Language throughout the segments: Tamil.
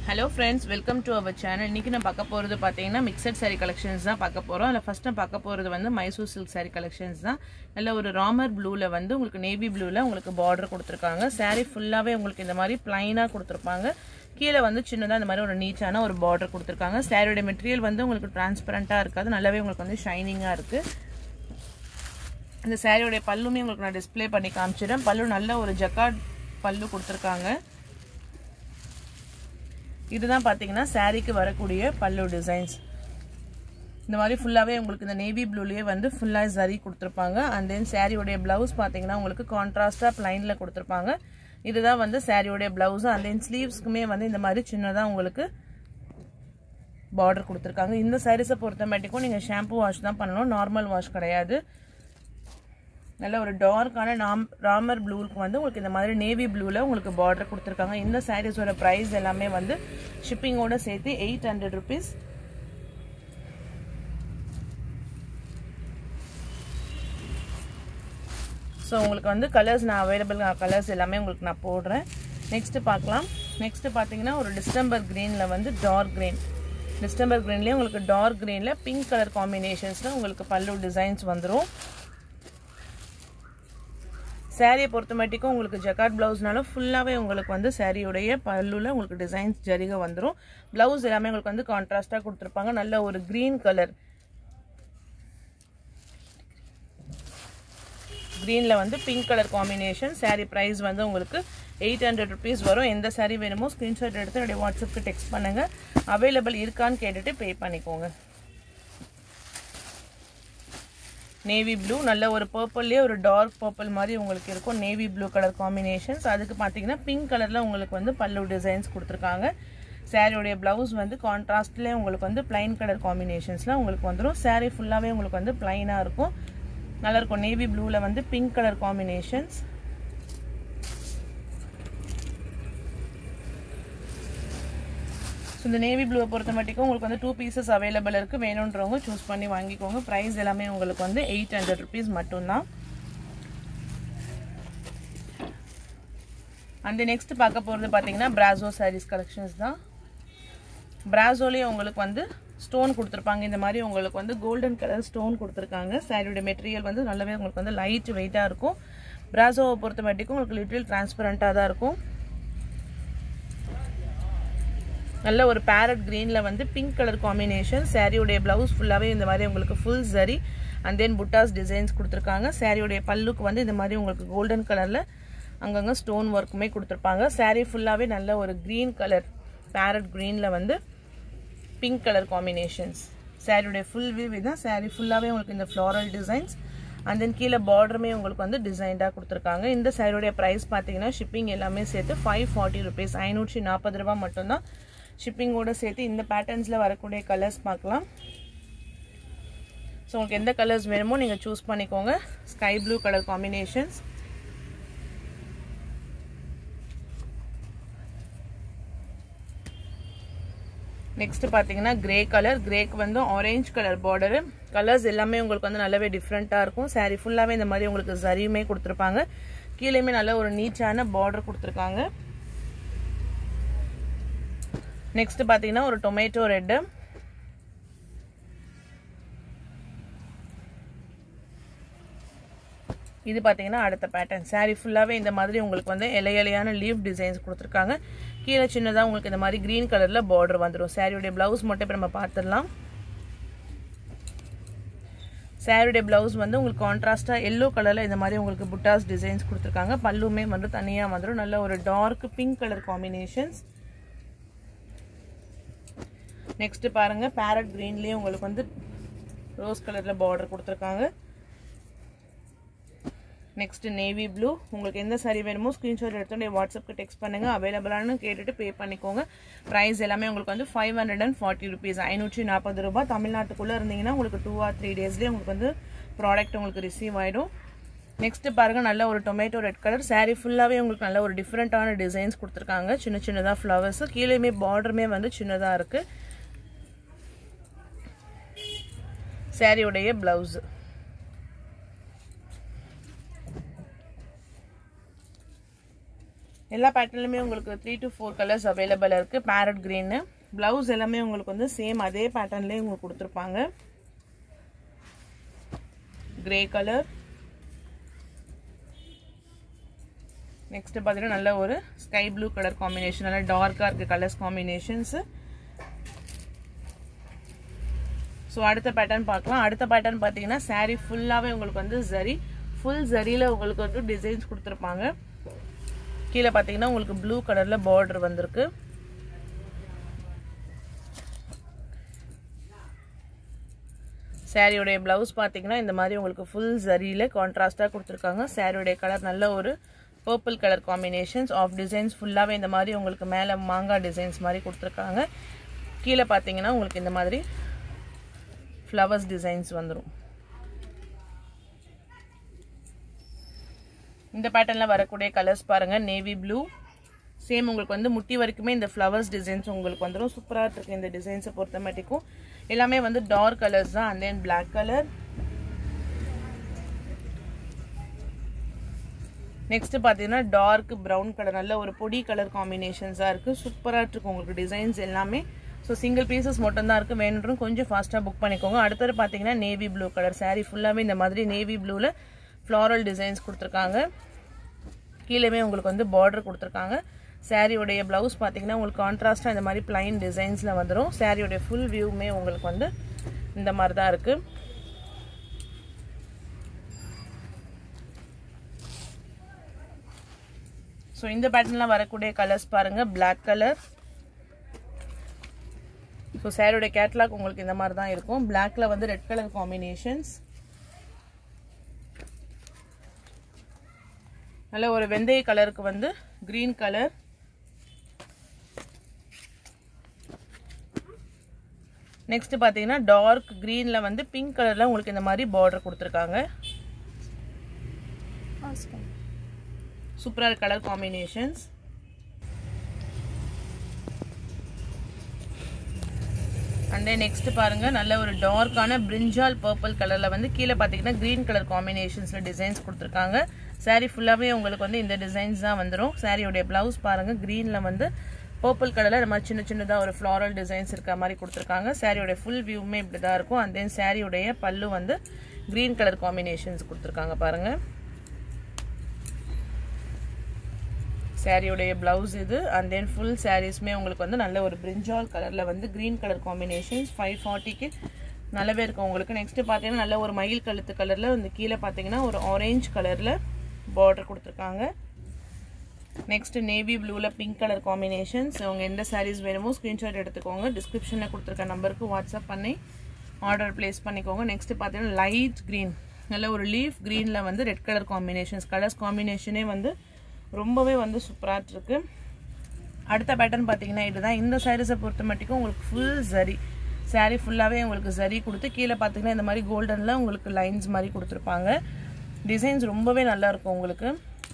hello friends welcome to our channel இன்றைக்கி நான் பார்க்க போகிறது பார்த்தீங்கன்னா மிக்சட் saree கலெக்ஷன்ஸ் தான் பார்க்க போகிறோம் அதில் ஃபஸ்ட் நான் பார்க்க போகிறது வந்து மைசூர் சில்க் saree கலெக்ஷன்ஸ் தான் நல்ல ஒரு ராமர் ப்ளூவில் வந்து உங்களுக்கு நேவி ப்ளூவில் உங்களுக்கு பார்டர் கொடுத்துருக்காங்க saree ஃபுல்லாகவே உங்களுக்கு இந்த மாதிரி ப்ளைனாக கொடுத்துருப்பாங்க கீழே வந்து சின்னதாக இந்த மாதிரி ஒரு நீட்டான ஒரு பார்டர் கொடுத்துருக்காங்க சாரியோட மெட்டீரியல் வந்து உங்களுக்கு டிரான்ஸ்பரண்ட்டாக இருக்காது நல்லாவே உங்களுக்கு வந்து ஷைனிங்காக இருக்குது இந்த சாரியோடைய பல்லுமே உங்களுக்கு நான் டிஸ்ப்ளே பண்ணி காமிச்சிடுறேன் பல்லு நல்ல ஒரு ஜக்காட் பல்லு கொடுத்துருக்காங்க இதுதான் பார்த்தீங்கன்னா சாரீக்கு வரக்கூடிய பல்லு டிசைன்ஸ் இந்த மாதிரி ஃபுல்லாகவே உங்களுக்கு இந்த நேவி ப்ளூலேயே வந்து ஃபுல்லாக சரி கொடுத்துருப்பாங்க அண்ட் தென் சாரியோடைய ப்ளவுஸ் பார்த்தீங்கன்னா உங்களுக்கு கான்ட்ராஸ்டாக ப்ளைனில் கொடுத்துருப்பாங்க இதுதான் வந்து சாரியோடைய ப்ளவுஸு அண்ட் தென் ஸ்லீவ்ஸ்க்குமே வந்து இந்த மாதிரி சின்னதாக உங்களுக்கு பார்டர் கொடுத்துருக்காங்க இந்த சாரீஸை பொறுத்த மாட்டிக்கும் நீங்கள் ஷாம்பு வாஷ் தான் பண்ணணும் நார்மல் வாஷ் கிடையாது நல்ல ஒரு டார்க்கான நாம் ராமர் ப்ளூவுக்கு வந்து உங்களுக்கு இந்த மாதிரி நேவி ப்ளூவில் உங்களுக்கு பார்டர் கொடுத்துருக்காங்க இந்த சாரீஸோட ப்ரைஸ் எல்லாமே வந்து ஷிப்பிங்கோட சேர்த்து எயிட் ஹண்ட்ரட் ருபீஸ் ஸோ உங்களுக்கு வந்து கலர்ஸ் நான் அவைலபிள் கலர்ஸ் எல்லாமே உங்களுக்கு நான் போடுறேன் நெக்ஸ்ட்டு பார்க்கலாம் நெக்ஸ்ட்டு பார்த்தீங்கன்னா ஒரு டிஸ்டம்பர் க்ரீனில் வந்து டார்க் க்ரீன் டிஸ்டம்பர் க்ரீன்லேயே உங்களுக்கு டார்க் க்ரீனில் பிங்க் கலர் காம்பினேஷன்ஸில் உங்களுக்கு பல்லு டிசைன்ஸ் வந்துடும் சாரியை பொறுத்த மாட்டிக்கும் உங்களுக்கு ஜக்காட் ப்ளவுஸ்னால ஃபுல்லாகவே உங்களுக்கு வந்து சாரியுடைய பல்லுவில் உங்களுக்கு டிசைன்ஸ் ஜரிகை வந்துடும் ப்ளவுஸ் எல்லாமே உங்களுக்கு வந்து கான்ட்ராஸ்டாக கொடுத்துருப்பாங்க நல்ல ஒரு க்ரீன் கலர் க்ரீனில் வந்து pink colour combination saree price வந்து உங்களுக்கு எயிட் ஹண்ட்ரட் ருபீஸ் வரும் எந்த சாரீ வேணுமோ ஸ்க்ரீன்ஷாட் எடுத்து என்னுடைய வாட்ஸ்அப்புக்கு டெக்ஸ்ட் பண்ணுங்கள் அவைலபிள் இருக்கான்னு கேட்டுட்டு பே பண்ணிக்கோங்க நேவி ப்ளூ நல்ல ஒரு பர்பிள்லேயே ஒரு டார்க் பர்பிள் மாதிரி உங்களுக்கு இருக்கும் நேவி ப்ளூ கலர் காம்பினேஷன்ஸ் அதுக்கு பார்த்தீங்கன்னா பிங்க் கலரில் உங்களுக்கு வந்து பல்லு டிசைன்ஸ் கொடுத்துருக்காங்க சாரியோடைய ப்ளவுஸ் வந்து கான்ட்ராஸ்ட்லேயே உங்களுக்கு வந்து பிளைன் கலர் காம்பினேஷன்ஸ்லாம் உங்களுக்கு வந்துடும் சாரீ ஃபுல்லாகவே உங்களுக்கு வந்து பிளைனாக இருக்கும் நல்லாயிருக்கும் நேவி ப்ளூவில் வந்து பிங்க் கலர் காம்பினேஷன்ஸ் ஸோ இந்த நேவி ப்ளூவை பொறுத்த மட்டும் உங்களுக்கு வந்து டூ பீசஸ் அவைலபிள் இருக்குது வேணுன்றவங்க சூஸ் பண்ணி வாங்கிக்கோங்க ப்ரைஸ் எல்லாமே உங்களுக்கு வந்து எயிட் ஹண்ட்ரட் ருபீஸ் மட்டும்தான் அந்த நெக்ஸ்ட் பார்க்க போகிறது பார்த்தீங்கன்னா பிராசோ சாரீஸ் கலெக்ஷன்ஸ் தான் பிராசோலேயே உங்களுக்கு வந்து ஸ்டோன் கொடுத்துருப்பாங்க இந்த மாதிரி உங்களுக்கு வந்து கோல்டன் கலர் ஸ்டோன் கொடுத்துருக்காங்க சாரியோட மெட்டீரியல் வந்து நல்லாவே உங்களுக்கு வந்து லைட் வெயிட்டாக இருக்கும் பிராசோவை பொறுத்த மட்டும் உங்களுக்கு லிட்டில் டிரான்ஸ்பரண்ட்டாக தான் இருக்கும் நல்ல ஒரு பேரட் க்ரீனில் வந்து பிங்க் கலர் காம்பினேஷன் சாரியுடைய ப்ளவுஸ் ஃபுல்லாகவே இந்த மாதிரி உங்களுக்கு ஃபுல் சரி அண்ட் தென் புட்டாஸ் டிசைன்ஸ் கொடுத்துருக்காங்க சாரியுடைய பல்லுக்கு வந்து இந்த மாதிரி உங்களுக்கு கோல்டன் கலரில் அங்கங்கே ஸ்டோன் ஒர்க்குமே கொடுத்துருப்பாங்க சாரீ ஃபுல்லாகவே நல்ல ஒரு க்ரீன் கலர் பேரட் க்ரீனில் வந்து பிங்க் கலர் காம்பினேஷன்ஸ் சாரியுடைய ஃபுல் வியூ இதுதான் சாரீ ஃபுல்லாகவே உங்களுக்கு இந்த ஃப்ளாரல் டிசைன்ஸ் அண்ட் தென் கீழே பார்டருமே உங்களுக்கு வந்து டிசைன்டாக கொடுத்துருக்காங்க இந்த சாரியுடைய ப்ரைஸ் பார்த்தீங்கன்னா ஷிப்பிங் எல்லாமே சேர்த்து ஃபைவ் ஃபார்ட்டி ருபீஸ் ஐநூற்றி நாற்பது ரூபா மட்டும்தான் ஷிப்பிங்கோடு சேர்த்து இந்த பேட்டர்ன்ஸில் வரக்கூடிய கலர்ஸ் பார்க்கலாம் ஸோ உங்களுக்கு எந்த கலர்ஸ் வேணுமோ நீங்கள் சூஸ் பண்ணிக்கோங்க sky blue colour combinations next பார்த்தீங்கன்னா கிரே கலர் கிரேக்கு வந்து ஆரேஞ்ச் கலர் பார்டரு கலர்ஸ் எல்லாமே உங்களுக்கு வந்து நல்லாவே டிஃப்ரெண்ட்டாக இருக்கும் சாரீ ஃபுல்லாகவே இந்த மாதிரி உங்களுக்கு சரியுமே கொடுத்துருப்பாங்க கீழேயுமே நல்ல ஒரு நீட்டான பார்டர் கொடுத்துருக்காங்க நெக்ஸ்ட் பார்த்தீங்கன்னா ஒரு டொமேட்டோ ரெட்டு இது பார்த்தீங்கன்னா அடுத்த பேட்டர்ன் சாரீ ஃபுல்லாகவே இந்த மாதிரி உங்களுக்கு வந்து இலையிலையான லீவ் டிசைன்ஸ் கொடுத்துருக்காங்க கீழே சின்னதாக உங்களுக்கு இந்த மாதிரி க்ரீன் கலரில் பார்டர் வந்துடும் சாரியுடைய ப்ளவுஸ் மட்டும் இப்போ நம்ம பார்த்துடலாம் சாரியுடைய ப்ளவுஸ் வந்து உங்களுக்கு கான்ட்ராஸ்டாக எல்லோ கலரில் இந்த மாதிரி உங்களுக்கு புட்டாஸ் டிசைன்ஸ் கொடுத்துருக்காங்க பல்லுமே வந்து தனியாக வந்துடும் நல்ல ஒரு dark pink colour combinations next பாருங்க பேரட் க்ரீன்லேயே உங்களுக்கு வந்து ரோஸ் கலரில் பார்டர் கொடுத்துருக்காங்க நெக்ஸ்ட் நேவி ப்ளூ உங்களுக்கு எந்த சாரி வேணுமோ ஸ்க்ரீன்ஷாட் எடுத்து வாட்ஸ்அப்க்கு டெக்ஸ்ட் பண்ணுங்க அவைலபிளானு கேட்டுட்டு பே பண்ணிக்கோங்க ப்ரைஸ் எல்லாமே உங்களுக்கு வந்து five hundred and forty rupees ஐநூற்றி நாற்பது ரூபாய் தமிழ்நாட்டுக்குள்ளே இருந்தீங்கன்னா உங்களுக்கு டூ ஆர் த்ரீ டேஸ்லேயே உங்களுக்கு வந்து ப்ராடக்ட் உங்களுக்கு ரிசீவ் ஆகிடும் நெக்ஸ்ட் பாருங்கள் நல்ல ஒரு டொமேட்டோ ரெட் கலர் சாரீ ஃபுல்லாகவே உங்களுக்கு நல்ல ஒரு டிஃப்ரெண்ட்டான டிசைன்ஸ் கொடுத்துருக்காங்க சின்ன சின்னதாக ஃப்ளவர்ஸ் கீழேயுமே பார்டருமே வந்து சின்னதாக இருக்குது சாரியுடைய ப்ளவுஸு எல்லா பேட்டர்ன்லையுமே உங்களுக்கு three to four colours available இருக்குது பேரட் க்ரீனு ப்ளவுஸ் எல்லாமே உங்களுக்கு வந்து சேம் அதே பேட்டர்ன்லேயே உங்களுக்கு கொடுத்துருப்பாங்க கிரே கலர் நெக்ஸ்ட் பார்த்தீங்கன்னா நல்ல ஒரு ஸ்கை ப்ளூ கலர் காம்பினேஷன் நல்லா டார்க்காக இருக்குது கலர்ஸ் காம்பினேஷன்ஸு ஸோ அடுத்த பேட்டர்ன் பார்க்கலாம் அடுத்த பேட்டர்ன் பார்த்தீங்கன்னா சாரீ ஃபுல்லாகவே உங்களுக்கு வந்து ஜரி ஃபுல் ஜரியில் உங்களுக்கு வந்து டிசைன்ஸ் கொடுத்துருப்பாங்க கீழே பார்த்தீங்கன்னா உங்களுக்கு ப்ளூ கலரில் பார்டர் வந்திருக்கு சாரியோடைய ப்ளவுஸ் பார்த்தீங்கன்னா இந்த மாதிரி உங்களுக்கு ஃபுல் ஜரியில் கான்ட்ராஸ்டாக கொடுத்துருக்காங்க சாரியோடைய கலர் நல்ல ஒரு purple colour combinations of designs ஃபுல்லாகவே இந்த மாதிரி உங்களுக்கு மேலே மாங்காய் டிசைன்ஸ் மாதிரி கொடுத்துருக்காங்க கீழே பார்த்தீங்கன்னா உங்களுக்கு இந்த மாதிரி ஃப்ளவர்ஸ் டிசைன்ஸ் வந்துடும் இந்த பேட்டர்னில் வரக்கூடிய கலர்ஸ் பாருங்கள் நேவி ப்ளூ சேம் உங்களுக்கு வந்து முட்டி வரைக்குமே இந்த ஃப்ளவர்ஸ் டிசைன்ஸ் உங்களுக்கு வந்துடும் சூப்பராக இருக்குது இந்த டிசைன்ஸை பொறுத்த மாட்டிக்கும் எல்லாமே வந்து டார்க் கலர்ஸ் தான் and then black colour next பார்த்தீங்கன்னா டார்க் ப்ரௌன் கலர் நல்ல ஒரு பொடி கலர் காம்பினேஷன்ஸாக இருக்குது சூப்பராக இருக்கும் உங்களுக்கு டிசைன்ஸ் எல்லாமே ஸோ சிங்கிள் பீசஸ் மட்டும்தான் இருக்குது வேணுன்றோம் கொஞ்சம் ஃபாஸ்ட்டாக புக் பண்ணிக்கோங்க அடுத்தது பார்த்தீங்கன்னா நேவி ப்ளூ கலர் சாரீ ஃபுல்லாகவே இந்த மாதிரி நேவி ப்ளூவில் ஃப்ளாரல் டிசைன்ஸ் கொடுத்துருக்காங்க கீழேமே உங்களுக்கு வந்து பார்டர் கொடுத்துருக்காங்க சாரியோடைய ப்ளவுஸ் பார்த்தீங்கன்னா உங்களுக்கு கான்ட்ராஸ்டாக இந்த மாதிரி பிளைன் டிசைன்ஸில் வந்துடும் சாரியோடைய ஃபுல் வியூவுமே உங்களுக்கு வந்து இந்த மாதிரி தான் இருக்குது ஸோ இந்த பேட்டர்னில் வரக்கூடிய கலர்ஸ் பாருங்கள் பிளாக் கலர் ஸோ சாரியோடைய கேட்லாக் உங்களுக்கு இந்த மாதிரி தான் இருக்கும் பிளாக்ல வந்து ரெட் கலர் காம்பினேஷன்ஸ் நல்ல ஒரு வெந்தய கலருக்கு வந்து கிரீன் கலர் நெக்ஸ்ட் பார்த்தீங்கன்னா டார்க் க்ரீனில் வந்து பிங்க் கலரில் உங்களுக்கு இந்த மாதிரி பார்டர் கொடுத்துருக்காங்க சூப்பராக colour combinations and then next பாருங்க நல்ல ஒரு டார்க்கான பிரிஞ்சால் பர்பிள் கலர்ல வந்து கீழே பார்த்தீங்கன்னா கிரீன் கலர் காம்பினேஷன்ஸ்ல டிசைன்ஸ் கொடுத்துருக்காங்க சாரீ ஃபுல்லாகவே உங்களுக்கு வந்து இந்த டிசைன்ஸ் தான் வந்துடும் சாரியோடைய பிளவுஸ் பாருங்க கிரீன்ல வந்து பர்பிள் கலர்ல இந்த மாதிரி சின்ன சின்னதாக ஒரு ஃப்ளாரல் டிசைன்ஸ் இருக்க மாதிரி கொடுத்துருக்காங்க சாரியோடைய ஃபுல் வியூவுமே இப்படி தான் இருக்கும் அண்ட் தென் சாரியோடைய பல்லு வந்து கிரீன் கலர் காம்பினேஷன்ஸ் கொடுத்துருக்காங்க பாருங்க சாரியோடைய பிளவுஸ் இது அண்ட் தென் ஃபுல் சாரீஸ்மே உங்களுக்கு வந்து நல்ல ஒரு பிரிஞ்சால் கலரில் வந்து க்ரீன் கலர் காம்பினேஷன்ஸ் ஃபைவ் ஃபார்ட்டிக்கு நல்லாவே இருக்கும் உங்களுக்கு நெக்ஸ்ட்டு பார்த்தீங்கன்னா நல்ல ஒரு மயில் கழுத்து கலரில் இந்த கீழே பார்த்தீங்கன்னா ஒரு ஆரேஞ்ச் கலரில் பார்டர் கொடுத்துருக்காங்க நெக்ஸ்ட்டு நேவி ப்ளூவில் பிங்க் கலர் காம்பினேஷன்ஸ் அவங்க எந்த சாரீஸ் வேணுமோ ஸ்க்ரீன்ஷாட் எடுத்துக்கோங்க டிஸ்கிரிப்ஷனில் கொடுத்துருக்க நம்பருக்கு வாட்ஸ்அப் பண்ணி ஆர்டர் ப்ளேஸ் பண்ணிக்கோங்க நெக்ஸ்ட்டு பார்த்தீங்கன்னா லைட் க்ரீன் நல்ல ஒரு லீஃப் க்ரீனில் வந்து ரெட் கலர் காம்பினேஷன்ஸ் கலர்ஸ் காம்பினேஷனே வந்து ரொம்பவே வந்து சூப்பராக இருக்கு அடுத்த பேட்டர்ன் பார்த்தீங்கன்னா இதுதான் இந்த சாரீஸை பொறுத்த மட்டுக்கும் உங்களுக்கு ஃபுல் ஜரி சாரீ ஃபுல்லாகவே உங்களுக்கு ஜரி கொடுத்து கீழே பார்த்தீங்கன்னா இந்த மாதிரி கோல்டனில் உங்களுக்கு லைன்ஸ் மாதிரி கொடுத்துருப்பாங்க டிசைன்ஸ் ரொம்பவே நல்லா இருக்கும் உங்களுக்கு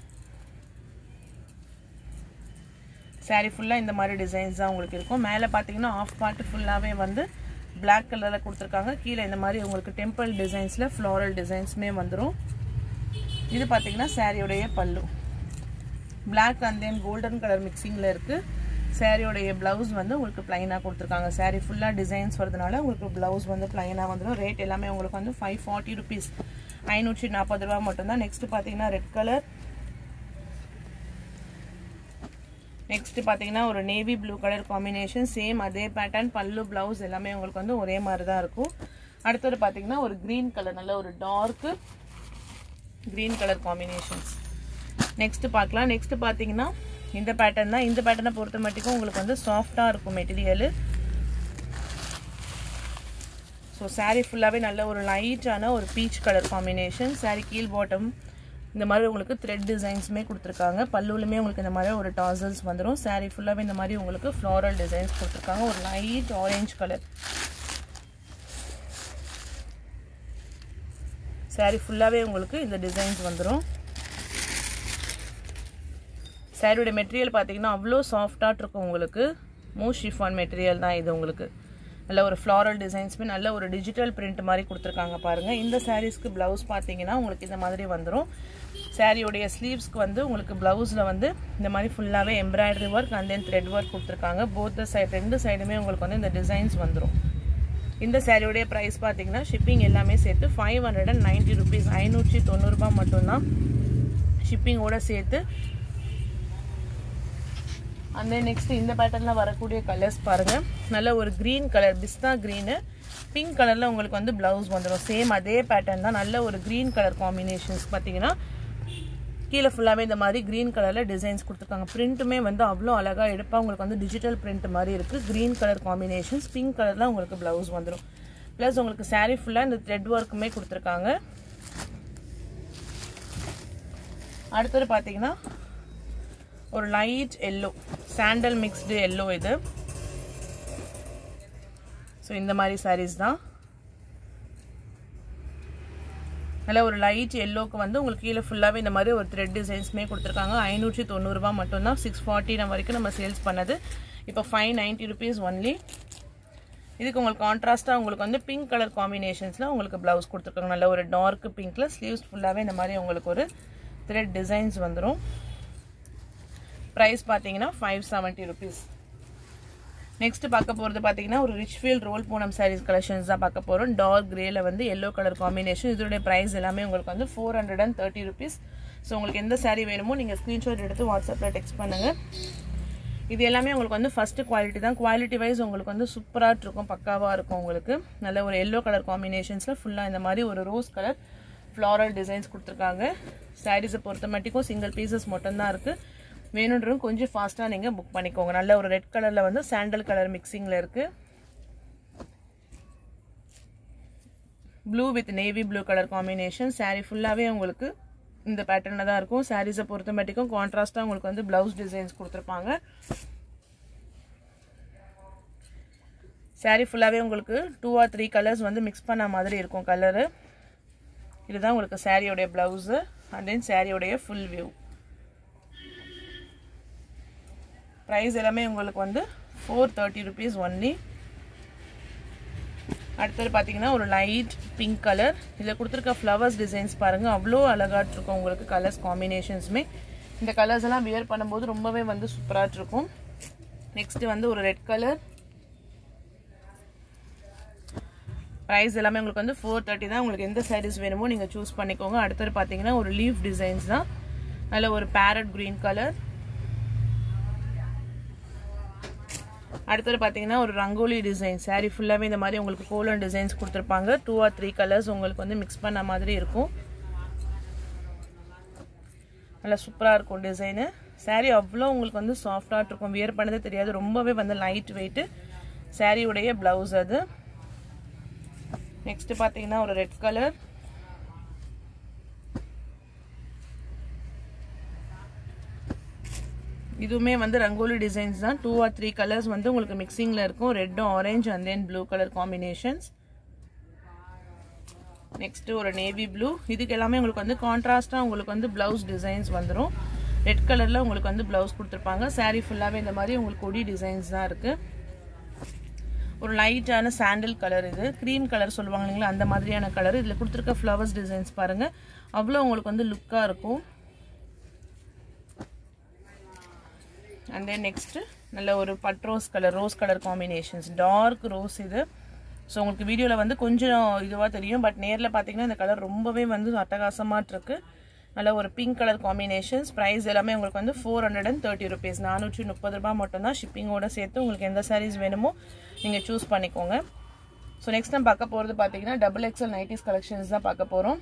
சாரீ ஃபுல்லாக இந்த மாதிரி டிசைன்ஸ் தான் உங்களுக்கு இருக்கும் மேலே பார்த்தீங்கன்னா ஆஃப் பார்ட் ஃபுல்லாகவே வந்து பிளாக் கலரில் கொடுத்துருக்காங்க கீழே இந்த மாதிரி உங்களுக்கு டெம்பிள் டிசைன்ஸில் ஃப்ளாரல் டிசைன்ஸுமே வந்துடும் இது பார்த்தீங்கன்னா சாரியோடைய pallu black and then golden colour மிக்சிங்கில் இருக்குது சாரியோடைய ப்ளவுஸ் வந்து உங்களுக்கு ப்ளைனாக கொடுத்துருக்காங்க சாரீ ஃபுல்லாக டிசைன்ஸ் வரதுனால உங்களுக்கு ப்ளவுஸ் வந்து ப்ளைனாக வந்துடும் ரேட் எல்லாமே உங்களுக்கு வந்து ஃபைவ் ஃபார்ட்டி ருபீஸ் ஐநூற்றி நாற்பது ரூபா மட்டும்தான் நெக்ஸ்ட் பார்த்தீங்கன்னா ரெட் கலர் நெக்ஸ்ட் பார்த்தீங்கன்னா ஒரு navy blue colour combination same அதே பேட்டர்ன் பல்லு ப்ளவுஸ் எல்லாமே உங்களுக்கு வந்து ஒரே மாதிரி தான் இருக்கும் அடுத்தது பார்த்தீங்கன்னா ஒரு க்ரீன் கலர் நல்ல ஒரு dark green colour combinations next பார்க்கலாம் நெக்ஸ்ட் பார்த்தீங்கன்னா இந்த பேட்டர்ன் தான் இந்த பேட்டர்னை பொறுத்த மட்டுக்கும் உங்களுக்கு வந்து சாஃப்டாக இருக்கும் மெட்டீரியலு ஸோ சாரீ ஃபுல்லாகவே நல்ல ஒரு லைட்டான ஒரு பீச் கலர் காம்பினேஷன் சாரீ கீழ் பாட்டம் இந்த மாதிரி உங்களுக்கு த்ரெட் டிசைன்ஸுமே கொடுத்துருக்காங்க பல்லுலுமே உங்களுக்கு இந்த மாதிரி ஒரு டாசல்ஸ் வந்துடும் சாரீ ஃபுல்லாகவே இந்த மாதிரி உங்களுக்கு ஃப்ளாரல் டிசைன்ஸ் கொடுத்துருக்காங்க ஒரு லைட் ஆரேஞ்ச் கலர் சாரீ ஃபுல்லாகவே உங்களுக்கு இந்த டிசைன்ஸ் வந்துடும் சாரியோட மெட்டீரியல் பார்த்தீங்கன்னா அவ்வளோ சாஃப்டாக இருக்கும் உங்களுக்கு மூ ஷிஃபான் மெட்டீரியல் தான் இது உங்களுக்கு நல்ல ஒரு ஃப்ளாரல் டிசைன்ஸுமே நல்ல ஒரு டிஜிட்டல் பிரிண்ட் மாதிரி கொடுத்துருக்காங்க பாருங்கள் இந்த சாரீஸ்க்கு ப்ளவுஸ் பார்த்தீங்கன்னா உங்களுக்கு இந்த மாதிரி வந்துடும் சாரியோடைய ஸ்லீவ்ஸ்க்கு வந்து உங்களுக்கு ப்ளவுஸில் வந்து இந்த மாதிரி ஃபுல்லாகவே embroidery work and then thread work கொடுத்துருக்காங்க போத் சைடு ரெண்டு சைடுமே உங்களுக்கு வந்து இந்த டிசைன்ஸ் வந்துடும் இந்த சாரியோடைய ப்ரைஸ் பார்த்தீங்கன்னா ஷிப்பிங் எல்லாமே சேர்த்து five hundred and ninety rupees ஐநூற்றி தொண்ணூறுபா மட்டும்தான் ஷிப்பிங்கோட சேர்த்து அந்த நெக்ஸ்ட் இந்த பேட்டர்னில் வரக்கூடிய கலர்ஸ் பாருங்கள் நல்ல ஒரு க்ரீன் கலர் பிஸ்தா க்ரீனு பிங்க் கலரில் உங்களுக்கு வந்து ப்ளவுஸ் வந்துடும் சேம் அதே பேட்டர்ன் தான் நல்ல ஒரு க்ரீன் கலர் காம்பினேஷன்ஸ் பார்த்தீங்கன்னா கீழே ஃபுல்லாகவே இந்த மாதிரி க்ரீன் கலரில் டிசைன்ஸ் கொடுத்துருக்காங்க பிரிண்ட்டுமே வந்து அவ்வளோ அழகாக எடுப்பாக உங்களுக்கு வந்து டிஜிட்டல் பிரிண்ட் மாதிரி இருக்குது க்ரீன் கலர் காம்பினேஷன்ஸ் பிங்க் கலரில் உங்களுக்கு ப்ளவுஸ் வந்துடும் ப்ளஸ் உங்களுக்கு சாரீ ஃபுல்லாக இந்த த்ரெட் ஒர்க்குமே கொடுத்துருக்காங்க அடுத்தது பார்த்தீங்கன்னா ஒரு light yellow sandal mixed yellow இது ஸோ இந்த மாதிரி சாரீஸ் தான் நல்ல ஒரு லைட் எல்லோக்கு வந்து உங்களுக்கு கீழே ஃபுல்லாகவே இந்த மாதிரி ஒரு த்ரெட் டிசைன்ஸுமே கொடுத்துருக்காங்க ஐநூற்றி தொண்ணூறுரூபா மட்டும்தான் சிக்ஸ் ஃபார்ட்டி வரைக்கும் நம்ம சேல்ஸ் பண்ணது இப்போ ஃபைவ் நைன்ட்டி ருபீஸ் ஒன்லி இதுக்கு உங்களுக்கு கான்ட்ராஸ்ட்டாக உங்களுக்கு வந்து பிங்க் கலர் காம்பினேஷன்ஸில் உங்களுக்கு ப்ளவுஸ் கொடுத்துருக்காங்க நல்ல ஒரு டார்க் பிங்க்கில் ஸ்லீவ்ஸ் ஃபுல்லாகவே இந்த மாதிரி உங்களுக்கு ஒரு த்ரெட் டிசைன்ஸ் வந்துடும் ப்ரைஸ் பார்த்தீங்கன்னா ஃபைவ் செவன்ட்டி ருபீஸ் நெக்ஸ்ட் பார்க்க போகிறது பார்த்தீங்கன்னா ஒரு rich feel roll Poonam saris collections தான் பார்க்க போகிறோம் டார்க் கிரேல வந்து எல்லோ கலர் காம்பினேஷன் இதோடைய ப்ரைஸ் எல்லாமே உங்களுக்கு வந்து four hundred and thirty rupees so உங்களுக்கு எந்த சாரீ வேணுமோ நீங்கள் ஸ்க்ரீன்ஷாட் எடுத்து வாட்ஸ்அப்பில் டெக்ஸ்ட் பண்ணுங்கள் இது எல்லாமே உங்களுக்கு வந்து ஃபஸ்ட்டு குவாலிட்டி தான் குவாலிட்டி வைஸ் உங்களுக்கு வந்து சூப்பராக இருக்கும் பக்காவாக இருக்கும் உங்களுக்கு நல்ல ஒரு எல்லோ கலர் காம்பினேஷன்ஸில் ஃபுல்லாக இந்த மாதிரி ஒரு ரோஸ் கலர் ஃப்ளாரல் டிசைன்ஸ் கொடுத்துருக்காங்க சாரீஸை பொறுத்த மட்டுக்கும் சிங்கிள் பீசஸ் மட்டும்தான் இருக்குது வேணுன்றதும் கொஞ்சம் ஃபாஸ்ட்டாக நீங்கள் புக் பண்ணிக்கோங்க நல்ல ஒரு ரெட் கலரில் வந்து சாண்டல் கலர் மிக்சிங்கில் இருக்குது blue with navy blue colour combination sari ஃபுல்லாகவே உங்களுக்கு இந்த பேட்டர்னில் தான் இருக்கும் சாரீஸை பொறுத்த மட்டும் கான்ட்ராஸ்ட்டாக உங்களுக்கு வந்து ப்ளவுஸ் டிசைன்ஸ் கொடுத்துருப்பாங்க சாரீ ஃபுல்லாகவே உங்களுக்கு டூ ஆர் த்ரீ கலர்ஸ் வந்து மிக்ஸ் பண்ண மாதிரி இருக்கும் கலரு இதுதான் உங்களுக்கு சாரியோடைய ப்ளவுஸு அண்ட் தென் சாரியோடைய ஃபுல் வியூ ப்ரைஸ் எல்லாமே உங்களுக்கு வந்து ஃபோர் தேர்ட்டி ருபீஸ் ஒன்லி அடுத்தது பார்த்தீங்கன்னா ஒரு லைட் பிங்க் கலர் இதில் கொடுத்துருக்க ஃப்ளவர்ஸ் டிசைன்ஸ் பாருங்கள் அவ்வளோ அழகாக இருக்கும் உங்களுக்கு கலர்ஸ் காம்பினேஷன்ஸுமே இந்த கலர்ஸ் எல்லாம் வியர் பண்ணும்போது ரொம்பவே வந்து சூப்பராக இருக்கும் நெக்ஸ்ட்டு வந்து ஒரு ரெட் கலர் ப்ரைஸ் எல்லாமே உங்களுக்கு வந்து ஃபோர் தேர்ட்டி தான் உங்களுக்கு எந்த சாரீஸ் வேணுமோ நீங்கள் சூஸ் பண்ணிக்கோங்க அடுத்தது பார்த்தீங்கன்னா ஒரு லீஃப் டிசைன்ஸ் தான் நல்ல ஒரு பேரட் க்ரீன் கலர் அடுத்தது பார்த்தீங்கன்னா ஒரு ரங்கோலி டிசைன் சாரீ ஃபுல்லாகவே இந்த மாதிரி உங்களுக்கு கோலன் டிசைன்ஸ் கொடுத்துருப்பாங்க டூ ஆர் த்ரீ கலர்ஸ் உங்களுக்கு வந்து மிக்ஸ் பண்ண மாதிரி இருக்கும் நல்லா சூப்பராக இருக்கும் டிசைனு சாரீ அவ்வளோ உங்களுக்கு வந்து சாஃப்டாக இருக்கும் வியர் பண்ணதே தெரியாது ரொம்பவே வந்து லைட் வெயிட்டு சாரியுடைய ப்ளவுஸ் அது நெக்ஸ்ட் பார்த்தீங்கன்னா ஒரு ரெட் கலர் இதுவுமே வந்து ரங்கோலி டிசைன்ஸ் தான் டூ ஆர் த்ரீ கலர்ஸ் வந்து உங்களுக்கு மிக்சிங்கில் இருக்கும் ரெட்டும் orange and then blue colour combinations next ஒரு நேவி ப்ளூ இதுக்கு எல்லாமே உங்களுக்கு வந்து கான்ட்ராஸ்டாக உங்களுக்கு வந்து ப்ளவுஸ் டிசைன்ஸ் வந்துடும் ரெட் கலரில் உங்களுக்கு வந்து ப்ளவுஸ் கொடுத்துருப்பாங்க சாரீ ஃபுல்லாகவே இந்த மாதிரி உங்களுக்கு கொடி டிசைன்ஸ் தான் இருக்குது ஒரு லைட்டான சாண்டில் கலர் இது க்ரீம் கலர் சொல்லுவாங்க இல்லைங்களா அந்த மாதிரியான கலர் இதில் கொடுத்துருக்க ஃப்ளவர்ஸ் டிசைன்ஸ் பாருங்கள் அவ்வளோ உங்களுக்கு வந்து லுக்காக இருக்கும் அண்ட் தென் நெக்ஸ்ட்டு நல்ல ஒரு but rose colour rose colour combinations dark rose இது ஸோ உங்களுக்கு வீடியோவில் வந்து கொஞ்சம் இதுவாக தெரியும் பட் நேரில் பார்த்தீங்கன்னா இந்த கலர் ரொம்பவே வந்து அட்டகாசமாக இருக்கு நல்ல ஒரு பிங்க் கலர் காம்பினேஷன்ஸ் ப்ரைஸ் எல்லாமே உங்களுக்கு வந்து four hundred and thirty rupees நானூற்றி முப்பது ரூபா மட்டும்தான் ஷிப்பிங்கோட சேர்த்து உங்களுக்கு எந்த சாரீஸ் வேணுமோ நீங்கள் சூஸ் பண்ணிக்கோங்க ஸோ நெக்ஸ்ட் நம்ம பார்க்க போகிறது பார்த்தீங்கன்னா டபுள் எக்ஸல் நைட்டிஸ் கலெக்ஷன்ஸ் தான் பார்க்க போகிறோம்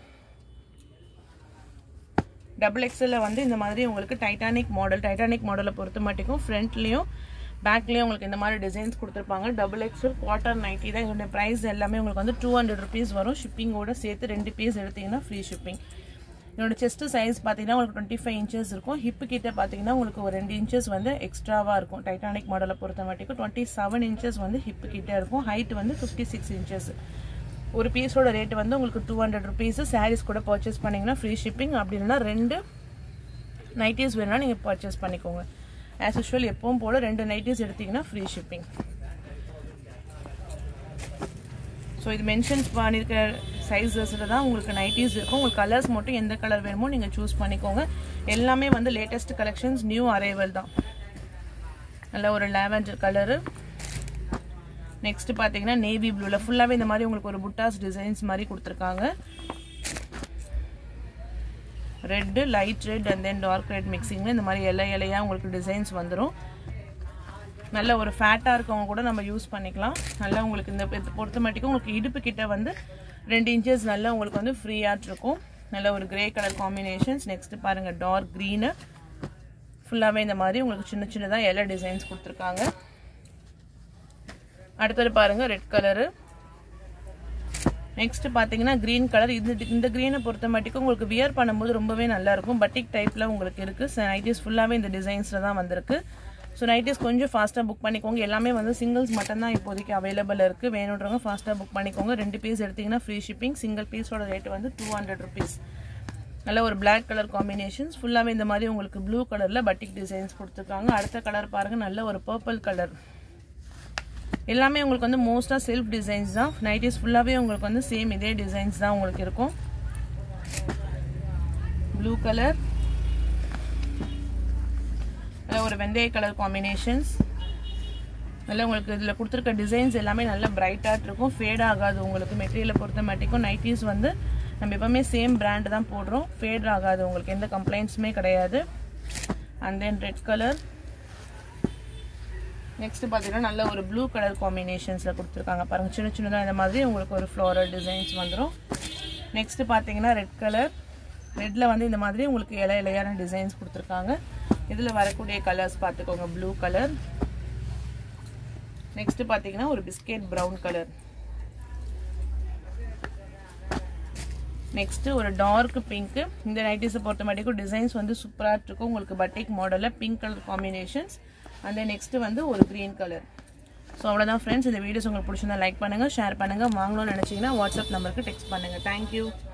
டபுள் எக்ஸலில் வந்து இந்த மாதிரி உங்களுக்கு டைட்டானிக் மாடல் டைட்டானிக் மாடலை பொறுத்த மாட்டேக்கும் ஃப்ரண்ட்லேயும் பேக்லேயும் உங்களுக்கு இந்த மாதிரி டிசைன்ஸ் கொடுத்துருப்பாங்க டபுள் எக்ஸல் குவார்ட்டர் நைட்டி தான் இதோட ப்ரைஸ் எல்லாமே உங்களுக்கு வந்து டூ ஹண்ட்ரட் ருபீஸ் வரும் ஷிப்பிங்கோட சேர்த்து ரெண்டு பீஸ் எடுத்தீங்கன்னா ஃப்ரீ ஷிப்பிங் என்னோட செஸ்ட் சைஸ் பார்த்தீங்கன்னா உங்களுக்கு டுவெண்ட்டி ஃபைவ் இன்ச்சஸ் இருக்கும் ஹிப்பு கிட்ட பார்த்தீங்கன்னா உங்களுக்கு ஒரு ரெண்டு இன்ச்சஸ் வந்து எக்ஸ்ட்ராவாக இருக்கும் டைட்டானிக் மாடலை பொறுத்த மாட்டேக்கும் டுவெண்ட்டி செவன் இன்ச்சஸ் வந்து ஹிப்பு கிட்ட இருக்கும் ஹைட் வந்து ஃபிஃப்டி சிக்ஸ் இன்ச்சஸ் ஒரு பீஸோட ரேட் வந்து உங்களுக்கு டூ ஹண்ட்ரட் ருபீஸ் சாரீஸ் கூட பர்ச்சேஸ் பண்ணிங்கன்னா ஃப்ரீ ஷிப்பிங் அப்படி இல்லைனா ரெண்டு நைட்டிஸ் வேணால் நீங்கள் பர்ச்சேஸ் பண்ணிக்கோங்க ஆஸ் யூஷுவல் எப்பவும் போல் ரெண்டு நைட்டிஸ் எடுத்திங்கன்னா ஃப்ரீ ஷிப்பிங் ஸோ இது மென்ஷன்ஸ் பண்ணியிருக்க சைஸஸில் தான் உங்களுக்கு நைட்டிஸ் இருக்கும் உங்களுக்கு கலர்ஸ் மட்டும் எந்த கலர் வேணுமோ நீங்கள் சூஸ் பண்ணிக்கோங்க எல்லாமே வந்து லேட்டஸ்ட் கலெக்ஷன்ஸ் நியூ அரைவல் தான் நல்ல ஒரு லேவெண்டர் கலரு நெக்ஸ்ட் பார்த்தீங்கன்னா நேவி ப்ளூவில் ஃபுல்லாகவே இந்த மாதிரி உங்களுக்கு ஒரு புட்டாஸ் டிசைன்ஸ் மாதிரி கொடுத்துருக்காங்க red light red and then dark red மிக்சிங்கில் இந்த மாதிரி இலை இலையாக உங்களுக்கு டிசைன்ஸ் வந்துடும் நல்ல ஒரு ஃபேட்டாக இருக்கவங்க கூட நம்ம யூஸ் பண்ணிக்கலாம் நல்லா உங்களுக்கு இந்த இது பொறுத்த மாட்டிக்கும் உங்களுக்கு இடுப்பு கிட்ட வந்து ரெண்டு இன்ச்சஸ் நல்லா உங்களுக்கு வந்து ஃப்ரீயாக இருக்கும் நல்ல ஒரு கிரே கலர் காம்பினேஷன்ஸ் நெக்ஸ்ட் பாருங்கள் டார்க் க்ரீனு ஃபுல்லாகவே இந்த மாதிரி உங்களுக்கு சின்ன சின்னதாக எல்லா டிசைன்ஸ் கொடுத்துருக்காங்க அடுத்தது பாருங்கள் ரெட் கலரு நெக்ஸ்ட் பார்த்தீங்கன்னா க்ரீன் கலர் இந்த இந்த க்ரீனை பொறுத்த மாட்டிக்கும் உங்களுக்கு வியர் பண்ணும்போது ரொம்பவே நல்லாயிருக்கும் பட்டிக் டைப்பில் உங்களுக்கு இருக்குது நைட்டிஸ் ஃபுல்லாகவே இந்த டிசைன்ஸில் தான் வந்திருக்கு ஸோ நைட்டிஸ் கொஞ்சம் ஃபாஸ்ட்டாக புக் பண்ணிக்கோங்க எல்லாமே வந்து சிங்கிள்ஸ் மட்டும்தான் இப்போதைக்கு அவைலபிள் இருக்குது வேணுன்றவங்க ஃபாஸ்ட்டாக புக் பண்ணிக்கோங்க ரெண்டு பீஸ் எடுத்திங்கன்னா ஃப்ரீ ஷிப்பிங் சிங்கிள் பீஸோட ரேட் வந்து டூ ஹண்ட்ரட் ருபீஸ் நல்ல ஒரு பிளாக் கலர் காம்பினேஷன்ஸ் ஃபுல்லாகவே இந்த மாதிரி உங்களுக்கு ப்ளூ கலரில் பட்டிக் டிசைன்ஸ் கொடுத்துருக்காங்க அடுத்த கலர் பாருங்கள் நல்ல ஒரு பர்பிள் கலர் எல்லாமே உங்களுக்கு வந்து மோஸ்ட்டாக செல்ஃப் டிசைன்ஸ் தான் நைட்டிஸ் ஃபுல்லாகவே உங்களுக்கு வந்து சேம் இதே டிசைன்ஸ் தான் உங்களுக்கு இருக்கும் ப்ளூ கலர் ஒரு வெந்தய கலர் காம்பினேஷன்ஸ் நல்லா உங்களுக்கு இதில் கொடுத்துருக்க டிசைன்ஸ் எல்லாமே நல்லா பிரைட்டாக இருக்கும் ஃபேட் ஆகாது உங்களுக்கு மெட்டீரியலை பொறுத்த மாட்டிக்கும் நைட்டிஸ் வந்து நம்ம எப்போவுமே சேம் பிராண்டு தான் போடுறோம் ஃபேட் ஆகாது உங்களுக்கு எந்த கம்ப்ளைண்ட்ஸுமே கிடையாது and then red colour next பார்த்தீங்கன்னா நல்ல ஒரு ப்ளூ கலர் காம்பினேஷன்ஸில் கொடுத்துருக்காங்க பாருங்கள் சின்ன சின்னதாக இந்த மாதிரி உங்களுக்கு ஒரு ஃப்ளோரல் டிசைன்ஸ் வந்துடும் நெக்ஸ்ட் பார்த்தீங்கன்னா ரெட் கலர் ரெட்டில் வந்து இந்த மாதிரி உங்களுக்கு இலை இலையான டிசைன்ஸ் கொடுத்துருக்காங்க இதில் வரக்கூடிய கலர்ஸ் பார்த்துக்கோங்க ப்ளூ கலர் நெக்ஸ்ட் பார்த்தீங்கன்னா ஒரு பிஸ்கெட் ப்ரௌன் கலர் நெக்ஸ்ட் ஒரு டார்க் பிங்க் இந்த நைட்டிஸை பொறுத்த மாட்டேக்கும் டிசைன்ஸ் வந்து சூப்பராக இருக்கும் உங்களுக்கு பட்டிக் மாடலில் பிங்க் கலர் காம்பினேஷன்ஸ் அந்த நெக்ஸ்ட் வந்து ஒரு க்ரீன் கலர் ஸோ அவ்வளோதான் ஃப்ரெண்ட்ஸ் இந்த வீடியோஸ் உங்களுக்கு பிடிச்சிருந்தா லைக் பண்ணுங்கள் ஷேர் பண்ணுங்கள் வாங்கணும்னு நினச்சிங்கன்னா வாட்ஸ்அப் நம்பருக்கு டெக்ஸ்ட் பண்ணுங்கள் தேங்க்யூ